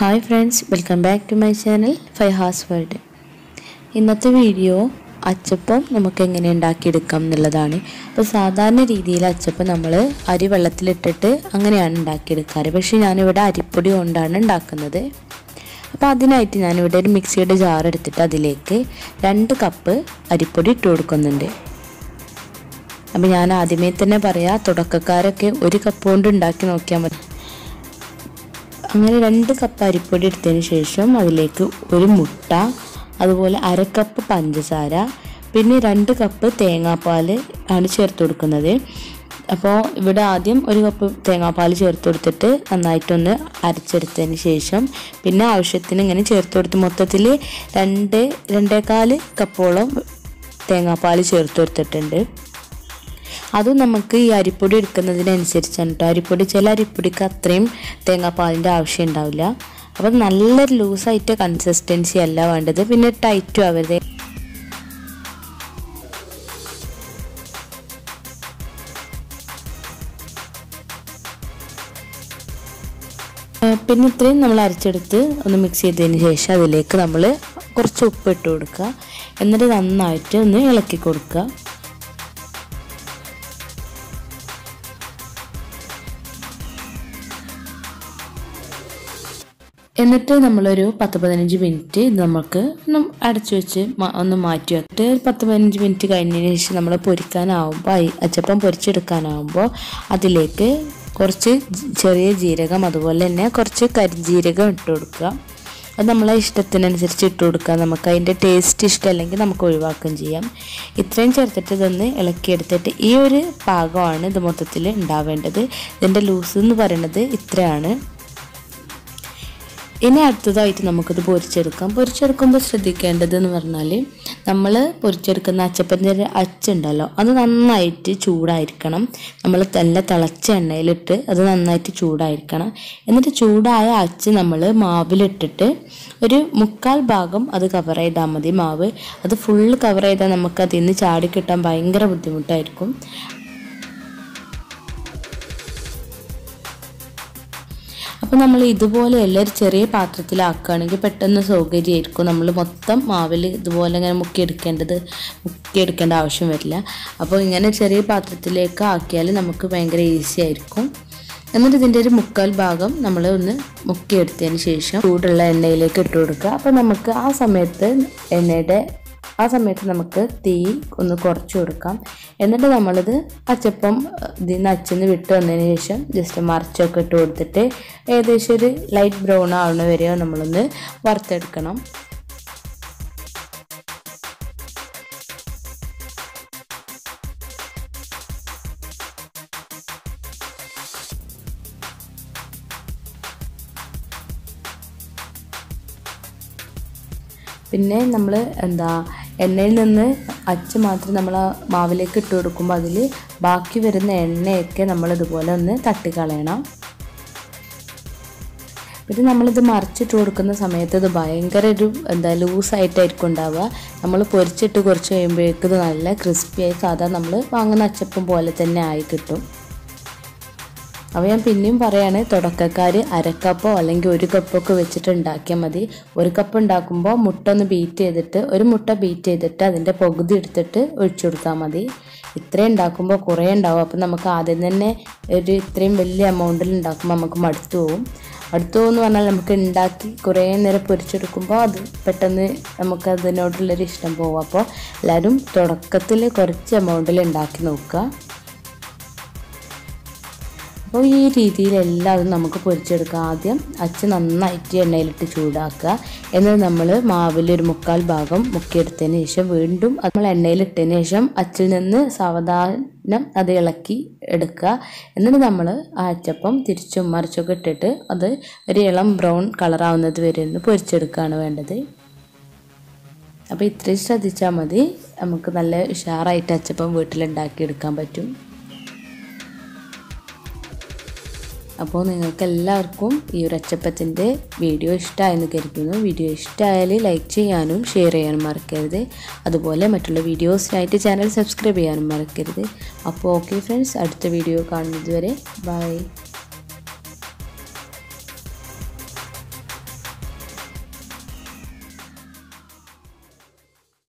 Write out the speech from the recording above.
hi friends welcome back to my channel ഫൈഹാസ് world ഇന്നത്തെ video achappam നമുക്ക് എങ്ങനെ ഉണ്ടാക്കിയെടുക്കാം എന്നുള്ളതാണ് അപ്പോൾ സാധാരണ രീതിയിൽ അച്ചപ്പം നമ്മൾ അരി വെള്ളത്തിലിട്ടിട്ട് അങ്ങനെയാണ് ഉണ്ടാക്കിയെടുക്കാറ് പക്ഷേ ഞാനിവിടെ അരിപ്പൊടി കൊണ്ടാണ് ഉണ്ടാക്കുന്നത് അപ്പോൾ അതിനായിട്ട് ഞാനിവിടെ ഒരു മിക്സിയുടെ ജാർ എടുത്തിട്ട് അതിലേക്ക് രണ്ട് കപ്പ് അരിപ്പൊടി ഇട്ട് കൊടുക്കുന്നുണ്ട് അപ്പോൾ ഞാൻ ആദ്യമേ തന്നെ പറയാം തുടക്കക്കാരൊക്കെ ഒരു കപ്പ് കൊണ്ട് ഉണ്ടാക്കി നോക്കിയാൽ മതി അങ്ങനെ രണ്ട് കപ്പ് അരിപ്പൊടി എടുത്തതിന് ശേഷം അതിലേക്ക് ഒരു മുട്ട അതുപോലെ അര കപ്പ് പഞ്ചസാര പിന്നെ രണ്ട് കപ്പ് തേങ്ങാപ്പാൽ ആണ് ചേർത്ത് കൊടുക്കുന്നത് അപ്പോൾ ഇവിടെ ആദ്യം ഒരു കപ്പ് തേങ്ങാപ്പാൽ ചേർത്ത് കൊടുത്തിട്ട് നന്നായിട്ടൊന്ന് അരച്ചെടുത്തതിന് ശേഷം പിന്നെ ആവശ്യത്തിന് ഇങ്ങനെ ചേർത്ത് കൊടുത്ത് മൊത്തത്തിൽ രണ്ട് രണ്ടേകാൽ കപ്പോളം തേങ്ങാപ്പാൽ ചേർത്ത് കൊടുത്തിട്ടുണ്ട് അതും നമുക്ക് ഈ അരിപ്പൊടി എടുക്കുന്നതിനനുസരിച്ചാണ് കേട്ടോ അരിപ്പൊടി ചില അരിപ്പൊടിക്ക് അത്രയും തേങ്ങാപ്പാലിൻ്റെ ആവശ്യം ഉണ്ടാവില്ല അപ്പം നല്ല ലൂസായിട്ട് കൺസിസ്റ്റൻസി അല്ല വേണ്ടത് പിന്നെ ടൈറ്റും ആവരുത് പിന്നെ ഇത്രയും നമ്മൾ അരച്ചെടുത്ത് ഒന്ന് മിക്സ് ചെയ്തതിന് ശേഷം അതിലേക്ക് നമ്മൾ കുറച്ച് ഉപ്പ് ഇട്ട് കൊടുക്കുക എന്നിട്ട് നന്നായിട്ട് ഒന്ന് ഇളക്കി കൊടുക്കുക എന്നിട്ട് നമ്മളൊരു പത്ത് പതിനഞ്ച് മിനിറ്റ് ഇത് നമുക്ക് ഒന്ന് അടച്ചു വെച്ച് ഒന്ന് മാറ്റി വെച്ചിട്ട് ഒരു പത്ത് പതിനഞ്ച് മിനിറ്റ് കഴിഞ്ഞതിന് ശേഷം നമ്മൾ പൊരിക്കാനാവുമ്പോൾ അച്ചപ്പം പൊരിച്ചെടുക്കാനാവുമ്പോൾ അതിലേക്ക് കുറച്ച് ചെറിയ ജീരകം അതുപോലെ തന്നെ കുറച്ച് കരിഞ്ജീരകം ഇട്ട് കൊടുക്കുക അത് നമ്മളെ ഇഷ്ടത്തിനനുസരിച്ച് ഇട്ട് കൊടുക്കുക നമുക്ക് അതിൻ്റെ ടേസ്റ്റ് ഇഷ്ടമല്ലെങ്കിൽ നമുക്ക് ഒഴിവാക്കുകയും ചെയ്യാം ഇത്രയും ചേർത്തിട്ട് ഇതൊന്ന് ഇളക്കിയെടുത്തിട്ട് ഈ ഒരു പാകമാണ് ഇത് മൊത്തത്തിൽ ഉണ്ടാവേണ്ടത് ഇതിൻ്റെ ലൂസ് എന്ന് പറയുന്നത് ഇത്രയാണ് ഇനി അടുത്തതായിട്ട് നമുക്കിത് പൊരിച്ചെടുക്കാം പൊരിച്ചെടുക്കുമ്പോൾ ശ്രദ്ധിക്കേണ്ടത് എന്ന് പറഞ്ഞാൽ നമ്മൾ പൊരിച്ചെടുക്കുന്ന അച്ചപ്പത്തിൻ്റെ അച്ചുണ്ടല്ലോ അത് നന്നായിട്ട് ചൂടായിരിക്കണം നമ്മൾ നല്ല തിളച്ച എണ്ണയിലിട്ട് അത് നന്നായിട്ട് ചൂടായിരിക്കണം എന്നിട്ട് ചൂടായ അച്ച് നമ്മൾ മാവിലിട്ടിട്ട് ഒരു മുക്കാൽ ഭാഗം അത് കവർ ചെയ്താൽ മതി മാവ് അത് ഫുള്ള് കവർ ചെയ്താൽ നമുക്ക് അതിൽ നിന്ന് ചാടി കിട്ടാൻ ഭയങ്കര ബുദ്ധിമുട്ടായിരിക്കും അപ്പോൾ നമ്മൾ ഇതുപോലെ എല്ലാം ഒരു ചെറിയ പാത്രത്തിലാക്കുകയാണെങ്കിൽ പെട്ടെന്ന് സൗകര്യമായിരിക്കും നമ്മൾ മൊത്തം മാവിൽ ഇതുപോലെ ഇങ്ങനെ മുക്കിയെടുക്കേണ്ടത് മുക്കിയെടുക്കേണ്ട ആവശ്യം വരില്ല അപ്പോൾ ഇങ്ങനെ ചെറിയ പാത്രത്തിലേക്ക് ആക്കിയാൽ നമുക്ക് ഭയങ്കര ഈസി ആയിരിക്കും എന്നിട്ട് ഇതിൻ്റെ ഒരു മുക്കാൽ ഭാഗം നമ്മൾ ഒന്ന് മുക്കിയെടുത്തതിന് ശേഷം ചൂടുള്ള എണ്ണയിലേക്ക് ഇട്ട് കൊടുക്കുക അപ്പോൾ നമുക്ക് ആ സമയത്ത് എണ്ണയുടെ ആ സമയത്ത് നമുക്ക് തീ ഒന്ന് കുറച്ച് കൊടുക്കാം എന്നിട്ട് നമ്മളിത് അച്ചപ്പം ഇതിൽ നിന്ന് അച്ചിന്ന് വിട്ട് വന്നതിന് ശേഷം ജസ്റ്റ് മറിച്ചൊക്കെ ഇട്ട് കൊടുത്തിട്ട് ഏകദേശം ഒരു ലൈറ്റ് ബ്രൗൺ ആവുന്ന വരെയോ നമ്മളൊന്ന് വറുത്തെടുക്കണം പിന്നെ നമ്മൾ എന്താ എണ്ണയിൽ നിന്ന് അച്ച് മാത്രം നമ്മൾ മാവിലേക്ക് ഇട്ട് കൊടുക്കുമ്പോൾ അതിൽ ബാക്കി വരുന്ന എണ്ണയൊക്കെ നമ്മൾ ഇതുപോലെ ഒന്ന് തട്ടിക്കളയണം പിന്നെ നമ്മളിത് മറിച്ചിട്ട് കൊടുക്കുന്ന സമയത്ത് ഇത് ഭയങ്കര ഒരു എന്താ ലൂസായിട്ടായിരിക്കും ഉണ്ടാവുക നമ്മൾ പൊരിച്ചിട്ട് കുറച്ച് കഴിയുമ്പോഴേക്കും ഇത് നല്ല ക്രിസ്പിയായി സാധാരണ നമ്മൾ വാങ്ങുന്ന അച്ചപ്പം പോലെ തന്നെ ആയി കിട്ടും അപ്പോൾ ഞാൻ പിന്നെയും പറയാണ് തുടക്കക്കാർ അരക്കപ്പോ അല്ലെങ്കിൽ ഒരു കപ്പൊക്കെ വെച്ചിട്ട് ഉണ്ടാക്കിയാൽ മതി ഒരു കപ്പ് ഉണ്ടാക്കുമ്പോൾ മുട്ട ഒന്ന് ബീറ്റ് ചെയ്തിട്ട് ഒരു മുട്ട ബീറ്റ് ചെയ്തിട്ട് അതിൻ്റെ പകുതി എടുത്തിട്ട് ഒഴിച്ചു കൊടുത്താൽ മതി ഇത്രയും ഉണ്ടാക്കുമ്പോൾ കുറേ ഉണ്ടാവും അപ്പോൾ നമുക്ക് ആദ്യം തന്നെ ഒരു ഇത്രയും വലിയ എമൗണ്ടിൽ ഉണ്ടാക്കുമ്പോൾ നമുക്ക് മടുത്തു പോകും അടുത്തു പോകുമെന്ന് പറഞ്ഞാൽ നമുക്ക് ഉണ്ടാക്കി കുറേ നേരം പൊരിച്ചെടുക്കുമ്പോൾ അത് പെട്ടെന്ന് നമുക്ക് അതിനോടുള്ളൊരു ഇഷ്ടം പോകും അപ്പോൾ എല്ലാവരും തുടക്കത്തിൽ കുറച്ച് എമൗണ്ടിൽ ഉണ്ടാക്കി നോക്കുക അപ്പോൾ ഈ രീതിയിൽ എല്ലാതും നമുക്ക് പൊരിച്ചെടുക്കാം ആദ്യം അച്ച് നന്നായിട്ട് എണ്ണയിലിട്ട് ചൂടാക്കുക എന്നിട്ട് നമ്മൾ മാവിൽ ഒരു മുക്കാൽ ഭാഗം മുക്കിയെടുത്തതിന് ശേഷം വീണ്ടും നമ്മൾ എണ്ണയിലിട്ടതിന് ശേഷം അച്ചിൽ നിന്ന് സാവധാനം അത് ഇളക്കി എടുക്കുക എന്നിട്ട് നമ്മൾ ആ അച്ചപ്പം തിരിച്ചും മറിച്ചൊക്കെ ഇട്ടിട്ട് അത് ഒരു ഇളം ബ്രൗൺ കളറാവുന്നത് വരെ ഒന്ന് പൊരിച്ചെടുക്കുകയാണ് വേണ്ടത് അപ്പോൾ ഇത്രയും ശ്രദ്ധിച്ചാൽ മതി നമുക്ക് നല്ല ഉഷാറായിട്ട് അച്ചപ്പം വീട്ടിലുണ്ടാക്കിയെടുക്കാൻ പറ്റും അപ്പോൾ നിങ്ങൾക്ക് എല്ലാവർക്കും ഈ ഒരു അച്ചപ്പത്തിൻ്റെ വീഡിയോ ഇഷ്ടമായെന്ന് കരുതുന്നു വീഡിയോ ഇഷ്ടമായാൽ ലൈക്ക് ചെയ്യാനും ഷെയർ ചെയ്യാനും മറക്കരുത് അതുപോലെ മറ്റുള്ള വീഡിയോസിനായിട്ട് ചാനൽ സബ്സ്ക്രൈബ് ചെയ്യാനും മറക്കരുത് അപ്പോൾ ഓക്കെ ഫ്രണ്ട്സ് അടുത്ത വീഡിയോ കാണുന്നത് വരെ ബൈ